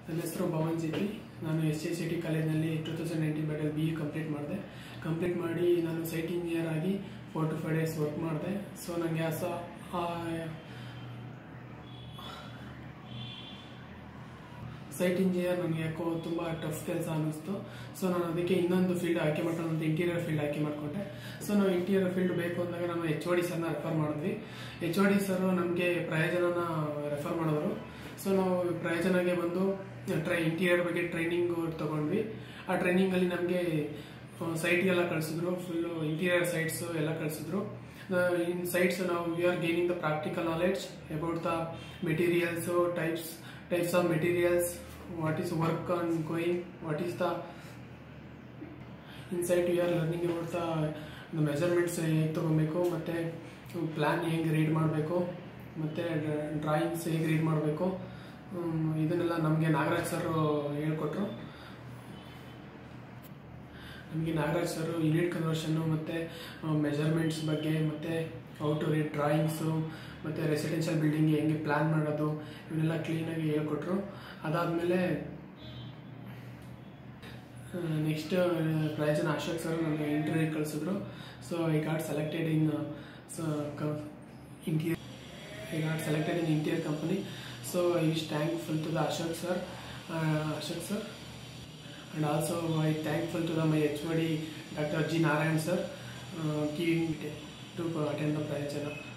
ನನ್ನ ಹೆಸರು ಭವನ್ ಜೇತಿ ನಾನು ಎಸ್ ಸಿ ಸಿ ಟಿ ಕಾಲೇಜಿನಲ್ಲಿ ಟೂ ತೌಸಂಡ್ ನೈನ್ಟೀನ್ ಬ್ಯಾಟಲ್ ಬಿ ಇ ಕಂಪ್ಲೀಟ್ ಮಾಡಿದೆ ಕಂಪ್ಲೀಟ್ ಮಾಡಿ ನಾನು ಸೈಟ್ ಇಂಜಿನಿಯರ್ ಆಗಿ four to five days work ಮಾಡಿದೆ ಸೊ ನನಗೆ ಆ ಸ ಸೈಟ್ ಇಂಜಿನಿಯರ್ ನನಗೆ ಯಾಕೋ ತುಂಬ ಟಫ್ ಕೆಲಸ ಅನ್ನಿಸ್ತು ಸೊ ನಾನು ಅದಕ್ಕೆ ಇನ್ನೊಂದು ಫೀಲ್ಡ್ ಆಯ್ಕೆ ಮಾಡ್ಕೊಂಡು ಅಂತ ಇಂಟೀರಿಯರ್ ಫೀಲ್ಡ್ ಆಯ್ಕೆ ಮಾಡಿಕೊಂಡೆ ಸೊ ನಾವು ಇಂಟೀರಿಯರ್ ಫೀಲ್ಡ್ ಬೇಕು ಅಂದಾಗ ನಾವು ಎಚ್ ಒ ಡಿ ಸರ್ನ ರೆಫರ್ ಮಾಡಿದ್ವಿ ಎಚ್ ಒ ಡಿ ಸರ್ ನಮಗೆ ಪ್ರಯೋಜನನ ರೆಫರ್ ಮಾಡಿದ್ರು ಸೊ ನಾವು ಪ್ರಯೋಜನಗೆ ಬಂದು ಟ್ರೈ ಇಂಟೀರಿಯರ್ ಬಗ್ಗೆ ಟ್ರೈನಿಂಗ್ ತಗೊಂಡ್ವಿ ಆ ಟ್ರೈನಿಂಗಲ್ಲಿ ನಮಗೆ ಸೈಟ್ಗೆಲ್ಲ ಕಳಿಸಿದ್ರು ಫುಲ್ಲು ಇಂಟೀರಿಯರ್ ಸೈಟ್ಸ್ ಎಲ್ಲ ಕಳಿಸಿದ್ರು ಇನ್ ಸೈಟ್ಸ್ ನಾವು we are gaining the practical knowledge about the materials types types of materials what is work ongoing what is the insight we are learning about the measurements ಹೇಗೆ ತೊಗೊಬೇಕು ಮತ್ತು plan ಹೇಗೆ read ಮಾಡಬೇಕು ಮತ್ತು drawings ಹೇಗೆ read ಮಾಡಬೇಕು ಇದನ್ನೆಲ್ಲ ನಮಗೆ ನಾಗರಾಜ್ ಸರ್ ಹೇಳ್ಕೊಟ್ರು ನಮಗೆ ನಾಗರಾಜ್ ಸರ್ ಯೂನಿಟ್ ಕನ್ವರ್ಷನ್ನು ಮತ್ತು ಮೆಜರ್ಮೆಂಟ್ಸ್ ಬಗ್ಗೆ ಮತ್ತು ಔ ಟು ರೀಡ್ ಡ್ರಾಯಿಂಗ್ಸು ಮತ್ತು ರೆಸಿಡೆನ್ಷಿಯಲ್ ಬಿಲ್ಡಿಂಗ್ ಹೆಂಗೆ ಪ್ಲ್ಯಾನ್ ಮಾಡೋದು ಇವನ್ನೆಲ್ಲ ಕ್ಲೀನಾಗಿ ಹೇಳ್ಕೊಟ್ರು ಅದಾದಮೇಲೆ ನೆಕ್ಸ್ಟ್ ಪ್ರಯೋಜನ ಅಶೋಕ್ ಸರ್ ನನಗೆ ಇಂಟರ್ವ್ಯೂ ಕಳಿಸಿದ್ರು so I got selected in interior I got selected in interior company so I is thankful to the Ashok sir Ashok sir and also I thankful to the my HOD Dr. G Narayan sir uh, giving me to attend the Prayachana.